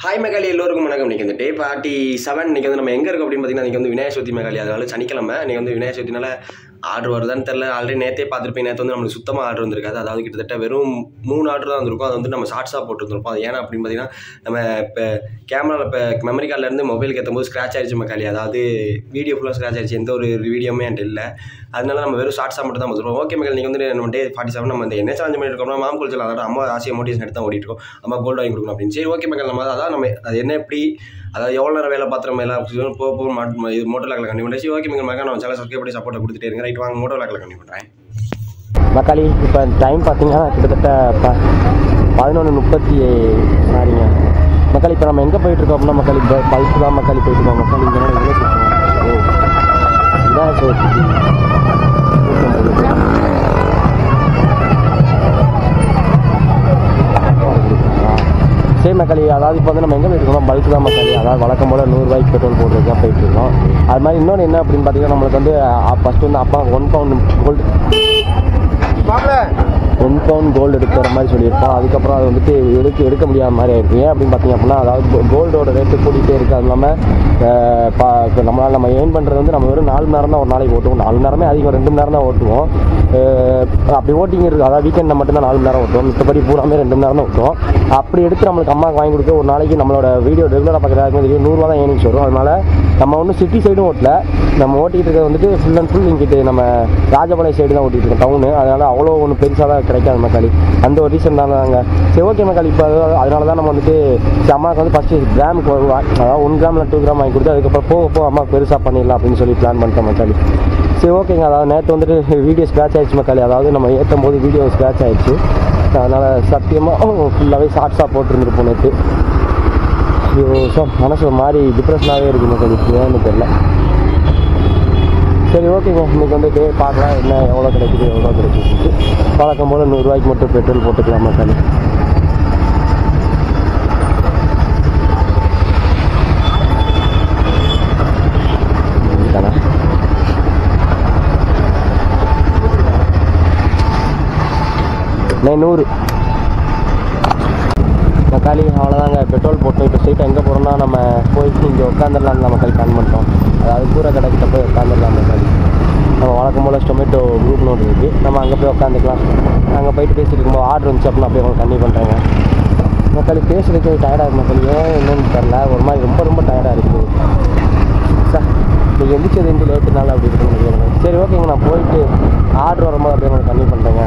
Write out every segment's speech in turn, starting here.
Hi மெகாலி எல்லோருக்கும் வணக்கம் இன்னைக்கு வந்து டே பார்ட்டி செவன் இன்னைக்கு வந்து நம்ம எங்கே இருக்கோம் அப்படின்னு பார்த்தீங்கன்னா இன்னைக்கு வந்து விநாயகர் சதுர்த்தி மெகாலி அதனால சனிக்கிழமை இன்னைக்கு வந்து விநாயகர் சதுர்த்தினால ஆர்டர் வருதான்னு தெரில ஆல்ரெடி நேற்றே பார்த்துருப்பேன் நேற்று வந்து நம்மளுக்கு சுத்தமாக ஆர்டர் வந்திருக்காது அதாவது கிட்டத்தட்ட வெறும் மூணு ஆர்டர் தான் வந்திருக்கும் அது வந்து நம்ம ஷார்ட்ஸாக போட்டுருந்துருப்போம் அது ஏன்னா அப்படின்னு பார்த்தீங்கன்னா நம்ம இப்போ கேமராவில் இப்போ மெமரி கார்டிலேருந்து மொபைலுக்கு ஏற்றும் போது ஸ்க்ராச் ஆயிடுச்சு மெக்காலி அதாவது வீடியோ ஃபுல்லாக ஸ்க்ராச் ஆயிடுச்சு எந்த ஒரு வீடியோமே என்கிட்ட இல்லை அதனால நம்ம வெறும் ஷார்ட்ஸாக மட்டும் தான் பார்த்துருப்போம் ஓகே மெக்கால் நீங்கள் வந்து நம்ம டே ஃபார்ட்டி செவன் நம்ம இந்த என்ன சேலஞ்ச் பண்ணியிருக்கோம்னா மாம் குளிச்சல் அதோட அம்மா ஆசையை மோட்டிவேஷன் எடுத்து தான் ஓடிட்டு இருக்கோம் அம்மா கோல்டு வாங்கி கொடுக்கணும் அப்படின்னு சரி ஓகே மெக்கால் நம்ம அதான் நம்ம அது என்ன எப்படி அதாவது எவ்வளோ நேரம் வேலை பார்த்துறோம் எல்லாம் போக போக மாட்டு இது மோட்டோ லாக்கில் கண்டிப்பாக பண்ணி சரி ஓகே மெக்கால் மெக்கா நம்ம சேனல் சப்ஸ்கிரைப் பண்ணி சப்போர்ட் கொடுத்துட்டே இருங்க ரைட் வாங்க மோட்டோ லாக்கில் கண்டிப்பாக பண்ணுறேன் மக்காளி இப்போ டைம் பார்த்தீங்கன்னா கிட்டத்தட்ட ப பதினொன்று முப்பத்தி சாரிங்க மக்காளி இப்போ நம்ம எங்கே போயிட்டு இருக்கோம் அப்படின்னா மக்காளி பல்க் தான் மக்காளி போயிட்டு இருக்கோம் மக்காளி இங்கே எங்கே சுற்றுவோம் ஓ இதான் சரி சரி மக்காளி அதாவது இப்போ வந்து நம்ம எங்கே போயிட்டு இருக்கோம் பல்க் தான் மக்காளி அதாவது வழக்கம் போல் நூறுரூவாய்க்கு பெட்ரோல் போட்டுருக்கு தான் போயிட்டு இருக்கோம் அது மாதிரி இன்னொன்று என்ன அப்படின்னு பார்த்தீங்கன்னா நம்மளுக்கு வந்து ஃபஸ்ட்டு வந்து அப்பா one pound gold one pound gold எடுக்கிற மாதிரி சொல்லியிருப்போம் அதுக்கப்புறம் அது வந்துட்டு எடுக்க எடுக்க முடியாத மாதிரி ஆயிருக்கு ஏன் அப்படின்னு பார்த்தீங்க அப்படின்னா அதாவது கோல்டோட ரேட்டு கூட்டிகிட்டே இருக்குது அது இல்லாமல் அஹ், பா இப்போ நம்மளால் நம்ம ஏர்ன் பண்ணுறது வந்து நம்ம வெறும் நாலு மணி நேரம் தான் ஒரு நாளைக்கு ஓட்டுவோம் நாலு மணி நேரமே அதிகம் ரெண்டு மணி நேரம் தான் ஓட்டுவோம் அஹ், அப்படி ஓட்டிங் இருக்குது அதாவது வீக்கெண்டில் மட்டும்தான் நாலு மணி நேரம் ஓட்டுவோம் மித்தபடி பூராமே ரெண்டு மணி நேரம் தான் ஓட்டுவோம் அப்படி எடுத்து நம்மளுக்கு அம்மாவுக்கு வாங்கி கொடுக்க ஒரு நாளைக்கு நம்மளோட வீடியோ ரெகுலராக பார்க்குறாங்க தெரியும் நூறுரூவா தான் ஏர்னிங்ஸ் வரும் அதனால நம்ம ஒன்றும் சிட்டி சைடும் ஓட்டல நம்ம ஓட்டிகிட்டு இருக்கிறது வந்துட்டு ஃபுல் அண்ட் ஃபுல் இங்கிட்டு நம்ம ராஜபாளையம் சைடு தான் ஓட்டிகிட்டு இருக்கோம் டவுனு அதனால அவ்வளோ ஒன்றும் பெருசாக தான் கிடைக்காது மக்காளி அந்த ஒரு ரீசன் தான் நாங்கள் சரி ஓகே மக்காளி இப்போ அதனால தான் நம்ம வந்துட்டு சரி, அம்மாவுக்கு வந்து ஃபஸ்ட்டு கிராமுக்கு வருவா அதாவது ஒன் கிராம் டூ கிராம் வாங்கி கொடுத்து அதுக்கப்புறம் போக போக அம்மா பெருசாக பண்ணிடலாம் அப்படின்னு சொல்லி பிளான் பண்ணிட்டோம் மக்காளி சரி ஓகேங்க அதாவது நேற்று வந்துட்டு வீடியோ ஸ்க்ராச் ஆயிடுச்சு மக்காளி அதாவது நம்ம ஏற்றும் போது வீடியோ ஸ்க்ராச் ஆயிடுச்சு அதனால் சத்தியமாக ஃபுல்லாகவே ஷார்ட்ஸாக போட்டுருந்துருப்போம் நேற்று ஐயோ ஸோ மனசு ஒரு மாதிரி டிப்ரெஷனாகவே இருக்குது மக்கள் ஏன்னு தெரியல சரி ஓகேங்க இன்னைக்கு வந்து டே பார்க்கலாம் என்ன எவ்வளோ கிடைக்குது எவ்வளோ கிடைக்குது வழக்கம் போல் நூறுரூவாய்க்கு மட்டும் பெட்ரோல் போட்டுக்கலாம் மக்கள் தானே நே நூறு தக்காளி அவ்வளோதாங்க பெட்ரோல் போட்டோம் இப்போ ஸ்ட்ரைட்டாக எங்கே போகிறோம்னா நம்ம போய் இங்கே உட்காந்துடலாம் நம்ம மக்கள் பிளான் பண்ணிட்டோம் அதாவது கூரை கடைக்கிட்ட போய் உட்காந்துடலாம் மக்கள் நம்ம வழக்கம் போல் டொமேட்டோ குரூப் நோட் இருக்குது நம்ம அங்கே போய் உட்காந்துக்கலாம் அங்கே போயிட்டு பேசிட்டு இருக்கும்போது ஆர்டர் வந்துச்சு அப்படின்னா அப்படியே உங்களுக்கு கம்மி பண்ணுறேங்க மக்கள் பேசுறதுக்கு டயர்டாக இருக்கு மக்கள் ஏன் என்னன்னு தெரில ஒரு மாதிரி ரொம்ப ரொம்ப டயர்டாக இருக்குது சார் நீங்கள் எந்திரிச்சது எந்த லேட்டுனால அப்படி இருக்கு நினைக்கிறேன் சரி ஓகேங்க நான் போயிட்டு ஆர்டர் வரும்போது அப்படியே உங்களுக்கு கம்மி பண்ணுறேங்க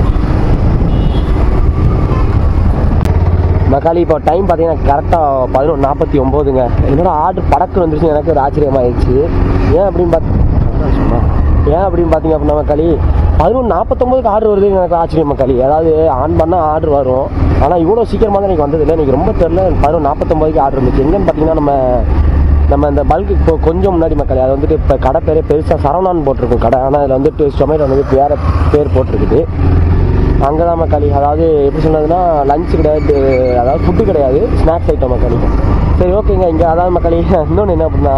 மக்காளி இப்போ டைம் பார்த்தீங்கன்னா கரெக்டாக பதினொன்று நாற்பத்தி ஒம்போதுங்க என்னோட ஆர்டர் படக்கு வந்துருச்சு எனக்கு ஒரு ஆச்சரியமாயிடுச்சு ஏன் அப்படின்னு பார்த்து சும்மா ஏன் அப்படின்னு பார்த்தீங்க அப்படின்னா மக்காளி பதினொன்று நாற்பத்தொம்போதுக்கு ஆர்டர் வருது எனக்கு ஆச்சரியம் மக்காளி அதாவது ஆன் பண்ணால் ஆர்டர் வரும் ஆனால் இவ்வளோ சீக்கிரமாக தான் எனக்கு வந்தது இல்லை எனக்கு ரொம்ப தெரில பதினொன்று நாற்பத்தொம்போதுக்கு ஆர்டர் இருந்துச்சு எங்கன்னு பார்த்தீங்கன்னா நம்ம நம்ம இந்த பல்க்கு இப்போ கொஞ்சம் முன்னாடி மக்கள் அது வந்துட்டு இப்போ கடை பேரே பெருசாக சரவணான்னு போட்டிருக்கும் கடை ஆனால் அதில் வந்துட்டு சொமேட்டோ வந்து வேறு பேர் போட்டிருக்குது அங்கே தான் மக்காளி அதாவது எப்படி சொன்னதுன்னா லஞ்ச் கிடையாது அதாவது ஃபுட்டு கிடையாது ஸ்நாக்ஸ் ஐட்டம் மக்காளி சரி ஓகேங்க இங்கே அதாவது மக்காளி இன்னொன்று என்ன அப்படின்னா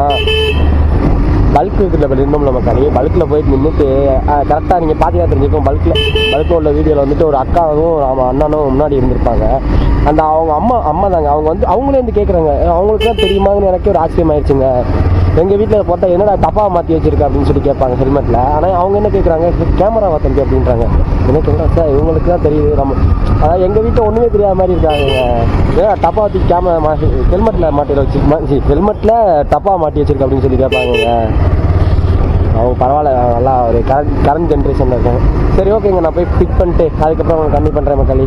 பல்க் இருக்குல்ல இப்போ நின்னோம்ல மக்காளி பல்கில் போயிட்டு நின்றுட்டு கரெக்டாக நீங்கள் பார்த்தீங்கன்னா தெரிஞ்சுக்கும் பல்கில் பல்கில் உள்ள வீடியோவில் வந்துட்டு ஒரு அக்காவும் அவன் அண்ணனும் முன்னாடி இருந்திருப்பாங்க அந்த அவங்க அம்மா அம்மா தாங்க அவங்க வந்து அவங்களே வந்து கேட்குறாங்க அவங்களுக்கு தான் தெரியுமாங்கன்னு எனக்கே ஒரு ஆச்சரியமாயிருச்சுங்க எங்கள் வீட்டில் போட்டால் என்னடா தப்பாக மாற்றி வச்சிருக்க அப்படின்னு சொல்லி கேட்பாங்க ஹெல்மெட்டில் ஆனால் அவங்க என்ன கேட்குறாங்க கேமரா தம்பி அப்படின்றாங்க எனக்கு என்ன சார் இவங்களுக்கு தான் தெரியுது நம்ம அதாவது எங்கள் வீட்டில் ஒன்றுமே தெரியாத மாதிரி இருக்காங்க ஏன் டப்பா வச்சு கேமரா மாட்டி ஹெல்மெட்டில் மாட்டிட வச்சு ஹெல்மெட்டில் டப்பா மாட்டி வச்சிருக்க அப்படின்னு சொல்லி கேட்பாங்க அவங்க பரவாயில்ல நல்லா ஒரு கரண்ட் கரண்ட் ஜென்ரேஷனில் இருக்காங்க சரி ஓகேங்க நான் போய் பிக் பண்ணிட்டு அதுக்கப்புறம் உங்களுக்கு கம்மி பண்ணுறேன் மக்காளி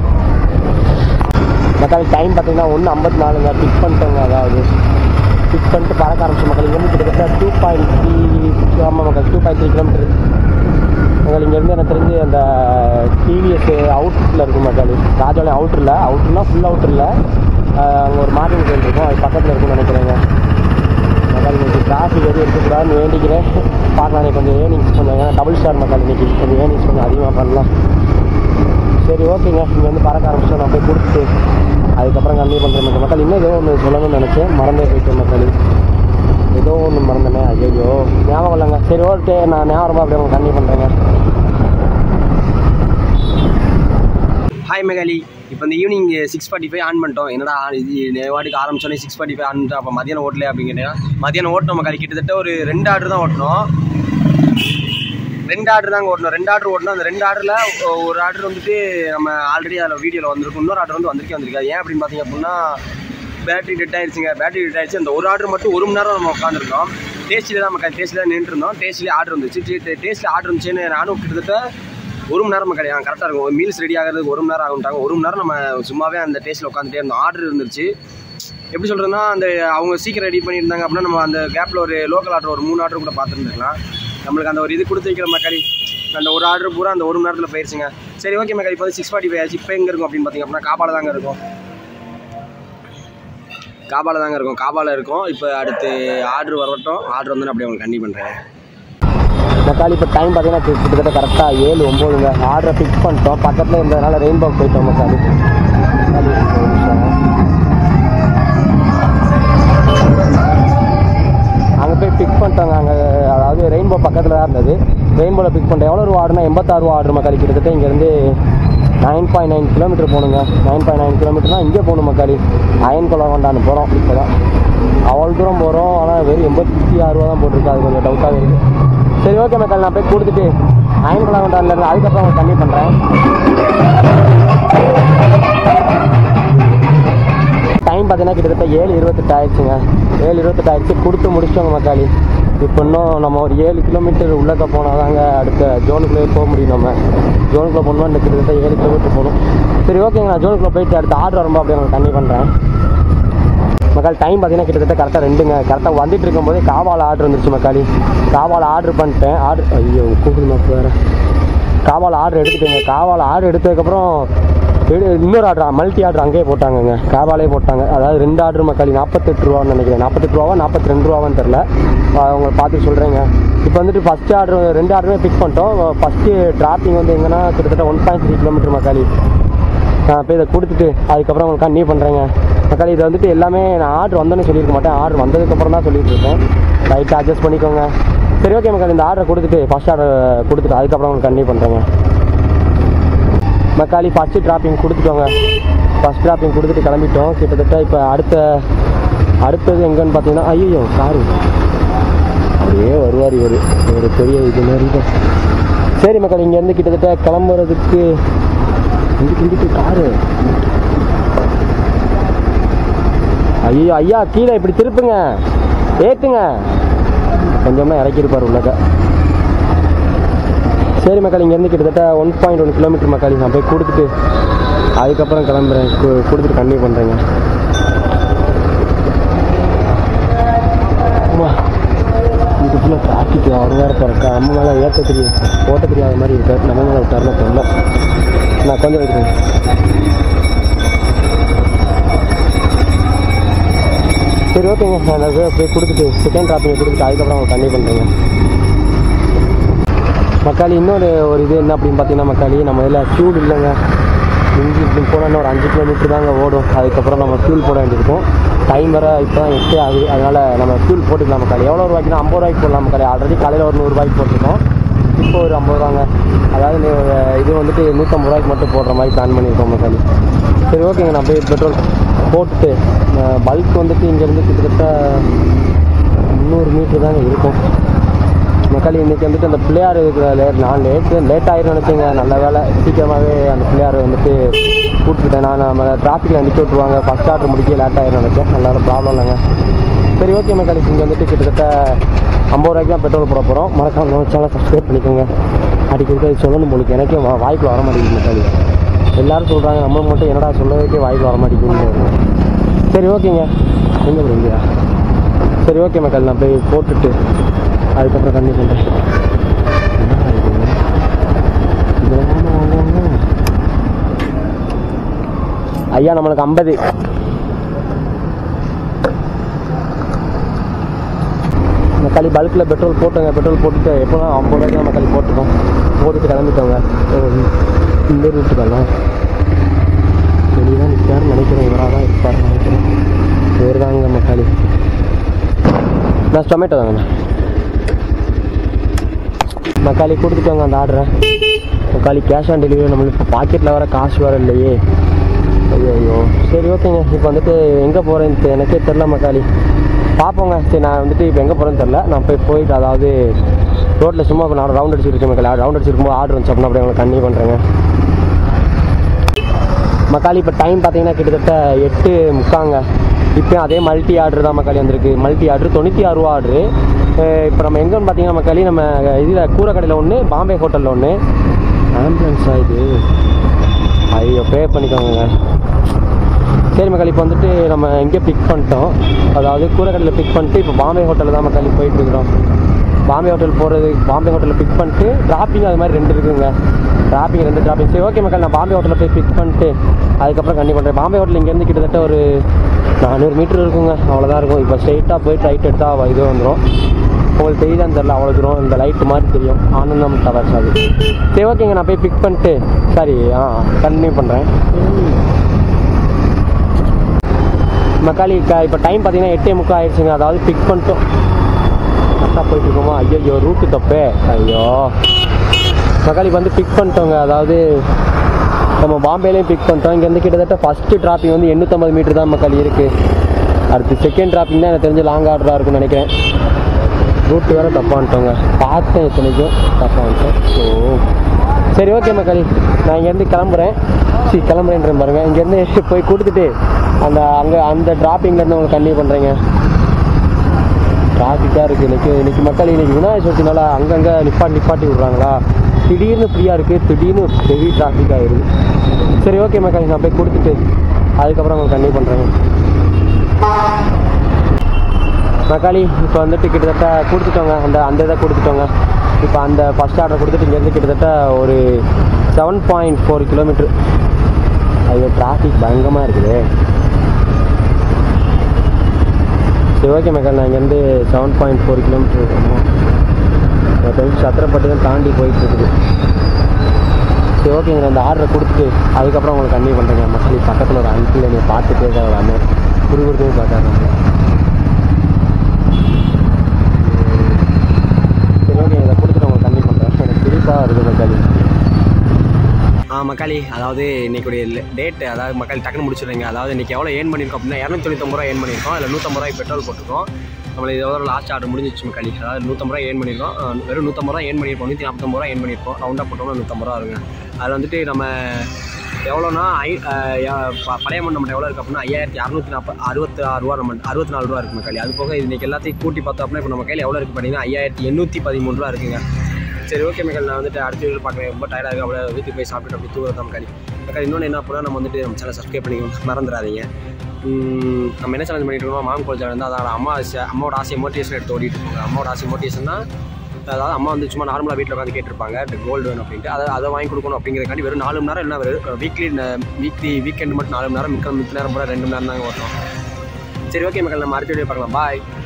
மக்காளி டைம் பார்த்தீங்கன்னா ஒன்று ஐம்பத்தி நாலுங்க பிக் பண்ணிட்டோங்க அதாவது பிக் பண்ணிட்டு பறக்க ஆரம்பிச்ச மக்கள் இங்கேருந்து கிட்டத்தட்ட டூ பாயிண்ட் த்ரீ ஆமாம் மக்கள் டூ பாயிண்ட் த்ரீ கிலோமீட்டர் மக்கள் இங்கேருந்து எனக்கு தெரிஞ்சு அந்த டிவிஎஸ் அவுட்டில் இருக்கும் மக்கள் ராஜாலயம் அவுட்டரில் அவுட்டர்னா ஃபுல் அவுட்டரில் அங்கே ஒரு மார்னிங் கோயில் இருக்கும் அது பக்கத்தில் இருக்கும்னு நினைக்கிறேங்க மக்கள் இன்னைக்கு டிராஃபிக் எதுவும் இருக்கக்கூடாதுன்னு வேண்டிக்கிறேன் பார்க்கலாம் கொஞ்சம் ஏர்னிங்ஸ் கொஞ்சம் ஏன்னா டபுள் ஸ்டார் மக்கள் இன்னைக்கு கொஞ்சம் ஏர்னிங்ஸ் கொஞ்சம் அதிகமாக பண்ணலாம் சரி ஓகேங்க இங்கே வந்து பறக்க ஆரம்பிச்சோம் நான் போய் கொடுத்துட்டு அதுக்கப்புறம் கம்மி பண்ணுறேன் மக்கள் இன்னும் ஏதோ ஒன்று சொல்லணும்னு நினச்சேன் மறந்தே போயிட்டேன் மக்கள் ஏதோ ஒன்று மறந்தனே ஐயோ ஞாபகம் இல்லைங்க சரி ஓகே நான் ஞாபகமாக அப்படியே உங்களுக்கு கம்மி பண்ணுறேங்க ஹாய் மெகாலி இப்போ இந்த evening six forty five on பண்ணிட்டோம் என்னடா இது வாட்டுக்கு ஆரம்பிச்சோன்னே சிக்ஸ் ஃபார்ட்டி ஃபைவ் ஆன் பண்ணிட்டோம் அப்போ மதியானம் ஓட்டல அப்படின்னு கேட்டீங்கன்னா மதியானம் ஓட்டணும் மக்கள் கிட்டத்தட்ட ஒரு ரெண்டு ஆர்டர் தான் ஓட்டணும் ரெண்டு ஆர்டர் தாங்க ஓட்டணும் ரெண்டு ஆர்டர் ஓட்டணும் அந்த ரெண்டு ஆர்டரில் ஒரு ஆர்டர் வந்துட்டு நம்ம ஆல்ரெடி அதில் வீடியோவில் வந்திருக்கும் இன்னொரு ஆர்டர் வந்து வந்திருக்கே வந்திருக்காது ஏன் அப்படின்னு பார்த்தீங்க அப்படின்னா பேட்டரி டெட் ஆயிடுச்சுங்க பேட்டரி டெட் ஆயிடுச்சு அந்த ஒரு ஆர்டர் மட்டும் ஒரு மணி நேரம் நம்ம உட்காந்துருந்தோம் டேஸ்ட்டில் தான் நம்ம டேஸ்ட்டில் தான் நின்றுருந்தோம் டேஸ்ட்லேயே ஆர்டர் வந்துச்சு டேஸ்ட்டில் ஆர்டர் இருந்துச்சுன்னு நானும் கிட்டத்தட்ட ஒரு மணி நேரம் கிடையாது கரெக்டாக இருக்கும் மீல்ஸ் ரெடி ஆகிறதுக்கு ஒரு மணி நேரம் ஆகும்ட்டாங்க ஒரு மணி நேரம் நம்ம சும்மாவே அந்த டேஸ்ட்டில் உட்காந்துட்டே இருந்தோம் ஆர்டர் இருந்துச்சு எப்படி சொல்கிறதுனா அந்த அவங்க சீக்கிரம் ரெடி பண்ணியிருந்தாங்க அப்படின்னா நம்ம அந்த கேப்பில் ஒரு லோக்கல் ஆர்டர் ஒரு மூணு ஆர்டர் கூட பார்த்துருந்துருக்கலாம் நம்மளுக்கு அந்த ஒரு இது கொடுத்து வைக்கிற மக்களி அந்த ஒரு ஆர்டர் பூரா அந்த ஒரு மணி நேரத்தில் போயிருச்சுங்க சரி ஓகே மக்கள் இப்போ வந்து சிக்ஸ் ஃபார்ட்டி ஃபைவ் ஆச்சு இப்போ எங்கே இருக்கும் அப்படின்னு பார்த்தீங்க அப்படின்னா காபால தாங்க இருக்கும் காபால தாங்க இருக்கும் காபால இருக்கும் இப்போ அடுத்து ஆர்டர் வரட்டும் ஆர்டர் வந்து நான் அப்படியே உங்களுக்கு கண்டி பண்ணுறேன் மக்காளி இப்போ டைம் பார்த்தீங்கன்னா கிட்ட- கிட்டத்தட்ட கரெக்டாக ஏழு ஒம்போதுங்க ஆர்டரை ஃபிக்ஸ் பண்ணிட்டோம் பக்கத்தில் இருந்ததுனால ரெயின்போ போயிட்டோம் மக்காளி மக்காளி, ஒரு நிமிஷம். அங்கே போய் பிக் பண்ணிட்டோங்க அங்கே அதாவது ரெயின்போ பக்கத்தில் தான் இருந்தது ரெயின்போவில் பிக் பண்ணிட்டோம் எவ்வளோ ரூபா ஆர்டர்னா எண்பத்தாறு ரூபா ஆர்டர் மக்காளி கிட்டத்தட்ட இங்கேருந்து நைன் பாயிண்ட் நைன் கிலோமீட்டர் போகணுங்க நைன் பாயிண்ட் நைன் கிலோமீட்டர்னா இங்கே போகணும் மக்காளி அயன் கொலகொண்டான்னு போகிறோம் இப்போ தான் அவ்வளோ தூரம் போகிறோம் ஆனால் வெறும் எண்பத்தி ஆறு ரூபா தான் போட்டிருக்கு அது கொஞ்சம் டவுட்டாகவே இருக்குது சரி ஓகே மக்கள் நான் போய் கொடுத்துட்டு அயன் கொலகொண்டான்ல இருந்து அதுக்கப்புறம் உங்களுக்கு கம்மி பண்ணுறேன் டைம் பார்த்தீங்கன்னா கிட்டத்தட்ட ஏழு இருபத்தெட்டு ஆயிடுச்சுங்க ஏழு இருபத்தெட்டு ஆயிடுச்சு கொடுத்து முடிச்சிட்டோங்க மக்காளி இப்போ இன்னும் நம்ம ஒரு ஏழு கிலோமீட்டர் உள்ளக்க போனால் தாங்க அடுத்த ஜோனுக்குள்ளே போக முடியும் நம்ம ஜோனுக்குள்ளே போகணும்னா இந்த கிட்டத்தட்ட ஏழு கிலோமீட்டர் போகணும் சரி ஓகேங்க நான் ஜோனுக்குள்ளே போயிட்டு அடுத்த ஆர்டர் வரும்போது அப்படியே நான் கம்மி பண்ணுறேன் மக்கள் டைம் பார்த்தீங்கன்னா கிட்டத்தட்ட கரெக்டாக ரெண்டுங்க கரெக்டாக வந்துட்டு இருக்கும்போதே காவால் ஆர்டர் வந்துருச்சு மக்காளி காவால் ஆர்டர் பண்ணிட்டேன் ஆர்டர் ஐயோ கூகுள் மேப் வேறு காவால் ஆர்டர் எடுத்துட்டேங்க காவால் ஆர்டர் எடுத்ததுக்கப்புறம் எடு- இன்னொரு ஆர்டர் மல்டி ஆர்டர் அங்கேயே போட்டாங்கங்க காவாலே போட்டாங்க அதாவது ரெண்டு ஆர்டர் மக்காளி நாற்பத்தெட்டு ரூபான்னு நினைக்கிறேன் நாற்பத்தெட்டு ரூபாவா நாற்பத்தி ரெண்டு ரூபாவான்னு தெரில உங்களை பார்த்து சொல்கிறேங்க இப்போ வந்துட்டு ஃபஸ்ட்டு ஆர்டர் ரெண்டு ஆர்டருமே பிக் பண்ணிட்டோம் ஃபஸ்ட்டு டிராப்பிங் வந்து எங்கன்னா கிட்டத்தட்ட ஒன் பாயிண்ட் த்ரீ கிலோமீட்டர் மக்காளி நான் போய் இதை கொடுத்துட்டு அதுக்கப்புறம் உங்களுக்கு கன்டினியூ பண்ணுறேங்க மக்கள் இது வந்துட்டு எல்லாமே நான் ஆர்டர் வந்தோன்னே சொல்லியிருக்க மாட்டேன் ஆர்டர் வந்ததுக்கப்புறம் தான் சொல்லிட்டு இருக்கேன் லைட்டாக அட்ஜஸ்ட் பண்ணிக்கோங்க சரி ஓகே மக்கள் இந்த ஆர்டரை கொடுத்துட்டு ஃபஸ்ட் ஆர்டர் கொடுத்துட்டு அதுக்கப்புறம் உங்களுக்கு கன்டினியூ பண்ணுறேங்க மக்காளி ஃபஸ்ட்டு ட்ராப்பிங் கொடுத்துட்டோங்க ஃபஸ்ட் ட்ராப்பிங் கொடுத்துட்டு கிளம்பிட்டோம் கிட்டத்தட்ட இப்போ அடுத்த அடுத்தது எங்கன்னு பார்த்தீங்கன்னா ஐயோ காரு அப்படியே வருவார் இவர் ஒரு பெரிய இது மாதிரி தான் சரி மக்கள் இங்கேருந்து கிட்டத்தட்ட கிளம்புறதுக்கு இங்கிட்டு இங்கிட்டு காரு ஐயோ ஐயா கீழே இப்படி திருப்புங்க ஏத்துங்க கொஞ்சம்னா இறக்கியிருப்பார் உள்ளக்க சரி மக்கள் இங்கேருந்து கிட்டத்தட்ட ஒன் பாயிண்ட் ஒன் கிலோமீட்டர் மக்கள் நான் போய் கொடுத்துட்டு அதுக்கப்புறம் கிளம்புறேன் கு- கொடுத்துட்டு கண்டினியூ பண்ணுறேங்க இது ஃபுல்லாக டிராஃபிக் அவர் வேறு பிறக்கா நம்ம மேலே ஏற்ற தெரியும் ஓட்ட தெரியாத மாதிரி இருக்காரு நம்ம மேலே விட்டாருன்னு தெரியல நான் கொஞ்சம் வைக்கிறேன் சரி ஓகேங்க நான் அதை போய் கொடுத்துட்டு செகண்ட் ட்ராப்பிங் கொடுத்துட்டு அதுக்கப்புறம் அவங்க கண்டினியூ பண்ணுறேங்க மக்காளி இன்னொரு ஒரு இது என்ன அப்படின்னு பார்த்தீங்கன்னா மக்காளி நம்ம இதில் ஃபியூல் இல்லைங்க இஞ்சி இப்படி போனால் ஒரு அஞ்சு கிலோமீட்டர் தாங்க ஓடும் அதுக்கப்புறம் நம்ம ஃபியூல் போட வேண்டியிருக்கும் டைம் வர இப்போ தான் எட்டே ஆகுது அதனால் நம்ம ஃபியூல் போட்டுக்கலாம் மக்காளி எவ்வளோ ரூபாய்க்குனா ஐம்பது ரூபாய்க்கு போடலாம் மக்காளி ஆல்ரெடி காலையில் ஒரு நூறுரூபாய்க்கு போட்டிருக்கோம் இப்போ ஒரு ஐம்பது ரூபாங்க அதாவது நீ ஒரு இது வந்துட்டு நூற்றம்பது ரூபாய்க்கு மட்டும் போடுற மாதிரி பிளான் பண்ணியிருக்கோம் மக்காளி சரி ஓகேங்க நான் போய் பெட்ரோல் போட்டுட்டு பல்க் வந்துட்டு இங்கேருந்து கிட்டத்தட்ட முந்நூறு மீட்டர் தாங்க இருக்கும் மக்கள் இன்னைக்கு வந்துட்டு அந்த பிள்ளையார் இருக்கிற லேட் நான் லேட்டு லேட் ஆயிரும் நினச்சேங்க நல்ல வேலை சீக்கிரமாகவே அந்த பிள்ளையார் வந்துட்டு கூப்பிட்டுட்டேன் நான் நம்ம டிராஃபிக்கில் நிற்க விட்டுருவாங்க ஃபஸ்ட் ஆர்டர் முடிக்க லேட் ஆயிரும் நினச்சேன் நல்ல ப்ராப்ளம் இல்லைங்க சரி ஓகே மக்கள் இங்கே வந்துட்டு கிட்டத்தட்ட ஐம்பது ரூபாய்க்கு தான் பெட்ரோல் போட போகிறோம் மறக்காம நம்ம சேனலை சப்ஸ்கிரைப் பண்ணிக்கோங்க அடிக்கடி அது சொல்லணும் போலுக்கு எனக்கே வா- வாய்க்குள்ள வர மாட்டேங்குது மக்கள் எல்லாரும் சொல்கிறாங்க நம்ம மட்டும் என்னடா சொல்றதுக்கே வாய்க்குள்ள வர மாட்டேங்குது சரி ஓகேங்க எங்கே போகிறீங்க சரி ஓகே மக்கள் நான் போய் போட்டுட்டு அதுக்கப்புறம் கண்டினியூ பண்ணுறேன் ஐயா நம்மளுக்கு ஐம்பது மக்காளி பல்கில் பெட்ரோல் போட்டோங்க பெட்ரோல் போட்டுட்டு எப்போலாம் ஐம்பது ரூபாய்க்கு தான் மக்காளி போட்டுட்டோம் போட்டுட்டு கிளம்பிட்டோங்க அஹ் இந்த ரூட்டு தானே வெளியே தான் நிற்காருன்னு நினைக்கிறேன் இவராக தான் இருப்பாருன்னு நினைக்கிறேன் இவர் தாங்க மக்காளி நான் டொமேட்டோ தாங்கண்ணா மக்காளி கொடுத்துட்டோங்க அந்த ஆர்டரை மக்காளி கேஷ் ஆன் டெலிவரி நம்மளுக்கு இப்போ பாக்கெட்டில் வர காசு வர இல்லையே ஐயோ ஐயோ சரி ஓகேங்க இப்போ வந்துட்டு எங்கே போகிறேன்னு எனக்கே தெரில மக்காளி பார்ப்போங்க சரி நான் வந்துட்டு இப்போ எங்கே போகிறேன்னு தெரில நான் போய் போயிட்டு அதாவது ரோட்டில் சும்மா இப்போ நான் ரவுண்ட் அடிச்சுட்டு இருக்கேன் மக்கள் ரவுண்ட் அடிச்சிருக்கும்போது ஆர்டர் வந்துச்சு அப்படின்னா அப்படியே உங்களுக்கு கன்னியூ பண்ணுறேங்க மக்காளி இப்போ டைம் பார்த்தீங்கன்னா கிட்டத்தட்ட எட்டு முக்காங்க இப்போயும் அதே மல்டி ஆர்டர் தான் மக்காளி வந்திருக்கு மல்டி ஆர்டர் தொண்ணூற்றி ஆறு ரூபா ஆர்டரு இப்போ நம்ம எங்கேன்னு பார்த்தீங்கன்னா மக்காளி நம்ம இதில் கூரைக்கடையில் ஒன்று பாம்பே ஹோட்டலில் ஒன்று ஆம்புலன்ஸா இது ஐயோ பே பண்ணிக்கோங்க சரி மக்கள் இப்போ வந்துட்டு நம்ம எங்கே பிக் பண்ணிட்டோம் அதாவது கூரைக்கடையில் பிக் பண்ணிட்டு இப்போ பாம்பே ஹோட்டலில் தான் மக்கள் போயிட்டு இருக்கிறோம் பாம்பே ஹோட்டல் போகிறது பாம்பே ஹோட்டலில் பிக் பண்ணிட்டு டிராப்பிங் அது மாதிரி ரெண்டு இருக்குங்க டிராப்பிங் ரெண்டு டிராப்பிங் சரி ஓகே மக்கள் நான் பாம்பே ஹோட்டலில் போய் பிக் பண்ணிட்டு அதுக்கப்புறம் கண்டி பண்ணுறேன் பாம்பே ஹோட்டல் இங்கேருந்து கிட்டத்தட்ட ஒரு நானூறு மீட்டர் இருக்குங்க அவ்வளோதான் இருக்கும் இப்போ ஸ்ட்ரைட்டாக போயிட்டு ரைட் எடுத்தால் இது வந்துடும் உங்களுக்கு தெரியுதான்னு தெரில அவ்வளோ தூரம் இந்த லைட்டு மாதிரி தெரியும் ஆனந்தம் டவர்ஸ் அது சரி ஓகேங்க நான் போய் பிக் பண்ணிட்டு சரி ஆ கண்டினியூ பண்ணுறேன் மக்காளி க இப்போ டைம் பார்த்தீங்கன்னா எட்டே முக்கால் ஆயிடுச்சுங்க அதாவது பிக் பண்ணிட்டோம் கரெக்டாக போயிட்டு இருக்கோமா ஐயோ ரூட்டு தப்பே ஐயோ மக்காளி வந்து பிக் பண்ணிட்டோங்க அதாவது நம்ம பாம்பேலையும் பிக் பண்ணிட்டோம் இங்கேருந்து கிட்டத்தட்ட ஃபஸ்ட்டு டிராப்பிங் வந்து எண்ணூற்றம்பது மீட்டர் தான் மக்கள் இருக்குது அடுத்து செகண்ட் டிராப்பிங் தான் எனக்கு தெரிஞ்சு லாங் ஆர்டராக இருக்கும்னு நினைக்கிறேன் ரூட் வேறு தப்பான்ட்டோங்க பார்த்தேன் இத்தனைக்கும் தப்பான்ட்டோம் ஸோ சரி ஓகே மக்களி நான் இங்கேருந்து கிளம்புறேன் சரி கிளம்புறேன்றேன் பாருங்க இங்கேருந்து போய் கொடுத்துட்டு அந்த அங்கே அந்த டிராப்பிங்லேருந்து உங்களுக்கு கன்டினியூ பண்ணுறேங்க டிராஃபிக்காக இருக்குது இன்னைக்கு இன்னைக்கு மக்கள் இன்னைக்கு விநாயகர் சதுர்த்தினால அங்கங்கே நிப்பாட்டி நிப்பாட்டி விட்றாங்களா திடீர்னு ஃப்ரீயாக இருக்குது திடீர்னு ஹெவி டிராஃபிக் ஆகிடுது சரி ஓகே மக்கள் நான் போய் கொடுத்துட்டு அதுக்கப்புறம் உங்களுக்கு கன்டினியூ பண்ணுறேங்க தக்காளி இப்போ வந்துட்டு கிட்டத்தட்ட கொடுத்துட்டோங்க அந்த அந்த இதை கொடுத்துட்டோங்க இப்போ அந்த ஃபஸ்ட் ஆர்டர் கொடுத்துட்டு இங்கேருந்து கிட்டத்தட்ட ஒரு செவன் பாயிண்ட் ஃபோர் கிலோமீட்ரு ஐயோ டிராஃபிக் பயங்கரமாக இருக்குது சரி ஓகே மக்கள் நான் இங்கேருந்து செவன் பாயிண்ட் ஃபோர் கிலோமீட்டர் தெரிஞ்சு சத்திரப்பட்டு தான் தாண்டி போயிட்டு இருக்குது சரி ஓகேங்க நான் இந்த ஆர்டரை கொடுத்துட்டு அதுக்கப்புறம் உங்களுக்கு கன்னியூ பண்ணுறேங்க மக்கள் பக்கத்தில் ஒரு அங்கிள் என்னை பார்த்துட்டே தான் ஒரு அண்ணன் குறுகுறுத்தையும் பார்த்தாங்க சரி ஓகே இதை கொடுத்துட்டு உங்களுக்கு கம்மி பண்ணுறேன் எனக்கு சிரிப்பாக வருது மக்காளி ஆ மக்காளி அதாவது இன்னைக்குடைய டேட் அதாவது மக்கள் டக்குன்னு முடிச்சிடுங்க அதாவது இன்னைக்கு எவ்வளோ ஏர்ன் பண்ணியிருக்கோம் அப்படின்னா இரநூத்தி தொண்ணூத்தொம்பது ரூபா ஏர்ன் பண்ணியிருக்கோம் இல்லை நூற்றம்பது ரூபாய் பெட்ரோல் போட்டிருக்கோம் நம்மளுக்கு இதோட லாஸ்ட் ஆர்டர் முடிஞ்சிச்சு மக்காளி அதாவது நூற்றம்பது ரூபா ஏர்ன் பண்ணியிருக்கோம் அஹ் வெறும் நூற்றம்பது ரூபா ஏர்ன் பண்ணியிருப்போம் நூற்றி நாற்பத்தொம்பது ரூபா ஏர்ன் பண்ணியிருப்போம் ரவுண்டாக போட்டோம்னா நூற்றம்பது ரூபா வருங்க அதில் வந்துட்டு நம்ம எவ்வளோனா ஐ அஹ் யா- ப- பழைய அமௌண்ட் நம்மகிட்ட எவ்வளோ இருக்குது அப்படின்னா ஐயாயிரத்தி அறுநூத்தி நாற்பது அறுபத்தி ஆறு ரூபா நம்ம அறுபத்தி நாலு ரூபா இருக்குது மக்காளி அது போக இன்னைக்கு எல்லாத்தையும் கூட்டி பார்த்தோம் அப்படின்னா இப்போ நம்ம கையில் எவ்வளோ இருக்குது பார்த்தீங்கன்னா ஐயாயிரத்தி எண்ணூற்றி பதிமூணு ரூபா இருக்குங்க சரி ஓகே மக்கள் நான் வந்துட்டு அடுத்த வீடியோ பார்க்குறேன் ரொம்ப டயர்டாக இருக்கு அப்படியே வீட்டுக்கு போய் சாப்பிட்டு அப்படி தூரம் தான் மக்கள் மக்கள் இன்னொன்று என்ன அப்படின்னா நம்ம வந்துட்டு நம்ம சேனல் சப்ஸ்கிரைப் பண்ணிக்கணும் மறந்துடாதீங்க உம், நம்ம என்ன சேலஞ்ச் பண்ணிட்டு இருக்கோம் மாம் கோல் சேனல் அதோட அம்மா ஆசை- அம்மாவோட ஆசையை மோட்டிவேஷன் எடுத்து ஓடிட்டு இருப்பாங்க அம்மாவோட ஆசை மோட்டிவேஷன்னா அதாவது அம்மா வந்து சும்மா நார்மலாக வீட்டில் உட்காந்து கேட்டிருப்பாங்க கோல்டு வேணும் அப்படின்ட்டு அதை அதை வாங்கி கொடுக்கணும் அப்படிங்கிறக்காண்டி வெறும் நாலு மணி நேரம் இல்லை வெறும் வீக்லி வீக்லி வீக்கெண்ட் மட்டும் நாலு மணி நேரம் மிக்க மித்த நேரம் கூட ரெண்டு மணி நேரம் தாங்க ஓட்டணும் சரி ஓகே மக்கள் நம்ம அடுத்த வீடியோ பார்க்கலாம் பாய்